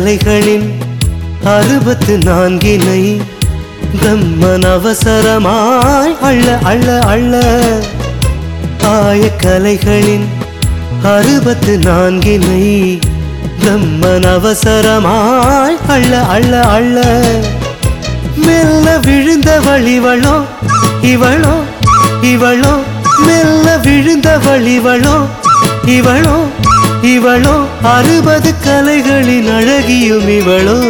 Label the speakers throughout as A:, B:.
A: கலைகளின் அறுபத்து நான்கினை பிரம்மன் அவசரமாய் அள்ள அள்ள அள்ள ஆய கலைகளின் அறுபத்து நான்கினை பிரம்மன் அவசரமாய் அள்ள அள்ள அள்ள மெல்ல விழுந்த வழிவளோ இவளோ இவளோ மெல்ல விழுந்த வழிவளோ இவளோ இவளோ அறுபது கலைகளின் அழகியும் இவளோ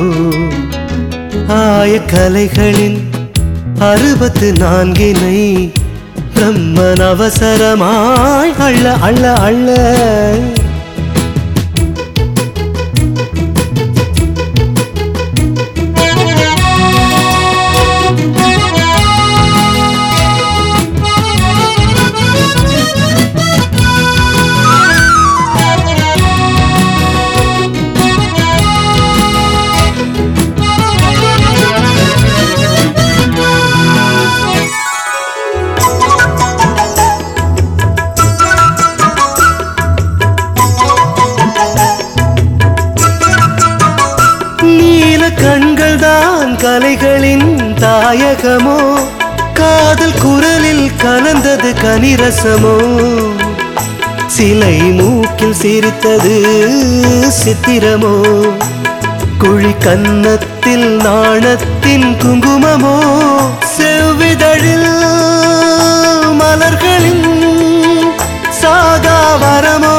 A: ஆய கலைகளின் அறுபத்து நான்கினை பிரம்மன் அவசரமாய் அள்ள அள்ள அள்ள நீல கண்கள் தான் கலைகளின் தாயகமோ காதல் குரலில் கலந்தது கனிரசமோ சிலை மூக்கில் சிரித்தது சித்திரமோ குழி கன்னத்தில் நாணத்தின் குங்குமமோ செவ்விதழில் மலர்களின் சாகாவரமோ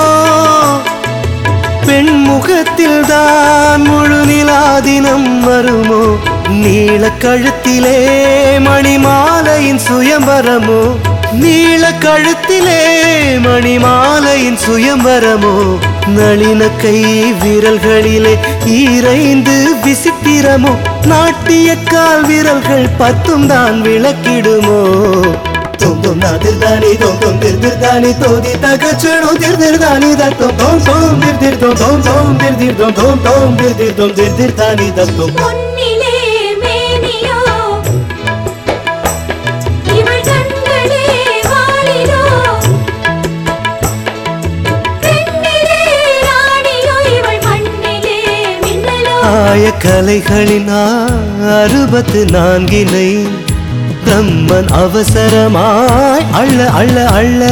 A: பெண் முகத்தில் தான் முழு நிலாதினம் வருமோ நீள கழுத்திலே மணிமாலையின் சுயம்பரமோ நீள கழுத்திலே மணிமாலையின் சுயம்பரமோ நளின கை விரல்களிலே ஈரைந்து விசித்திரமோ நாட்டிய கால் விரல்கள் பத்தும் தான் விளக்கிடுமோ தும் தும் நாதிர்தானி தும் தும் திர்திர்தானி தோதி தகச்சணு திர்திர்தானி தத்தும் தோம் தோம் திர்திர் தோம் தோம் தோம் திர்திர் தோம் தோம் தோம் திர்திர் தோம் திர்திர்தானி தத்தும்
B: பொன்னிலே மேனியோ இவள் கண்களே வாளிலோ பெண்ணிலே ராணியோ இவள் மண்ணிலே மின்னலோ
A: ஆய கலைகளின் அறுபத்து நான்கினை பிரம்மன் அவசரமாய் அள்ள அள்ள அள்ள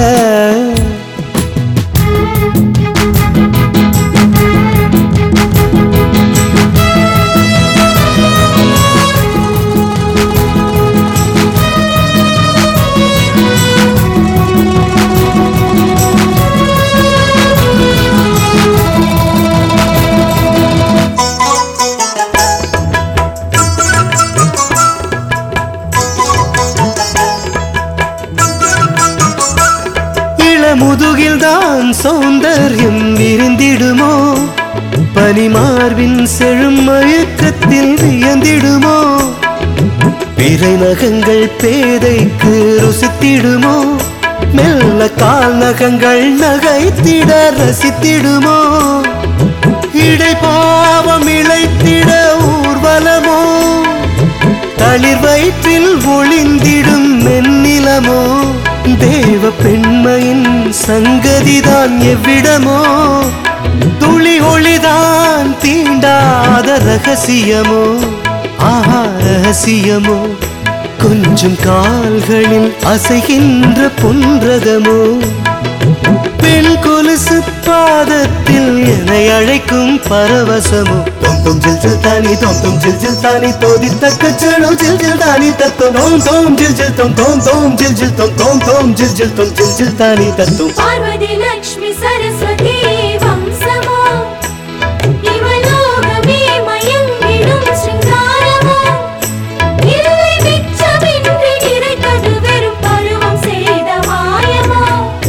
A: இளமுதுகில் தான் சௌந்தர்யம் விரிந்திடுமோ பனிமார்பின் செழும் மயக்கத்தில் வியந்திடுமோ பிறை நகங்கள் பேதைக்கு ருசித்திடுமோ மெல்ல கால் நகங்கள் நகைத்திட ரசித்திடுமோ இடை பாவம் இழைத்திட ஊர்வலமோ தளிர் வயிற்றில் ஒளிந்திடும் மென்னிலமோ தேவ பெண்மையின் சங்கதிதான் எவ்விடமோ துளி ஒளிதான் தீண்டாத ரகசியமோ ஆஹா ரகசியமோ கொஞ்சம் கால்களில் அசைகின்ற பொன்றகமோ பெண் கொலுசு பாதத்தில் என்னை அழைக்கும் பரவசமோ தொம் தொம் ஜில் ஜில் தானி தொம் தொம் ஜில் ஜில் தானி தோதி தக்க செழு ஜில் ஜில் தானி தத்தம் தோம் தோம் ஜில் ஜில் தொம் தோம் தோம் ஜில் ஜில் தொம் தோம் தோம் ஜில் ஜில் தொம் ஜில் ஜில் தானி தத்தும்
B: பார்வதி லக்ஷ்மி சரஸ்வதி வம்சமோ இவள் லோகமே மயங்கிடும் சிங்காரமோ இல்லை மிச்சமின்றி நிறைத்தது வெறும் பருவம் செய்த மாயமோ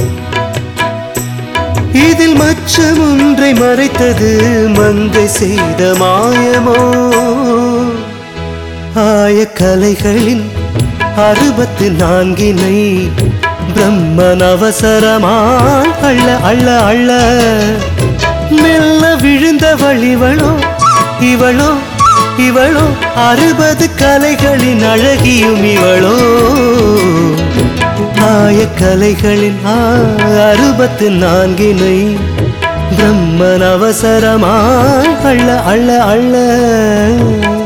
A: இதில் மச்சம் ஒன்றை மறைத்தது மங்கை செய்த மாயமோ ஆய கலைகளின் அறுபத்து நான்கினை பிரம்மன் அவசரமாய் அள்ள அள்ள அள்ள மெல்ல விழுந்த வழிவளோ இவளோ இவளோ அறுபது கலைகளின் அழகியும் இவளோ ஆய கலைகளின் ஆ, அறுபத்து நான்கினை பிரம்மன் அவசரமாய் அள்ள அள்ள அள்ள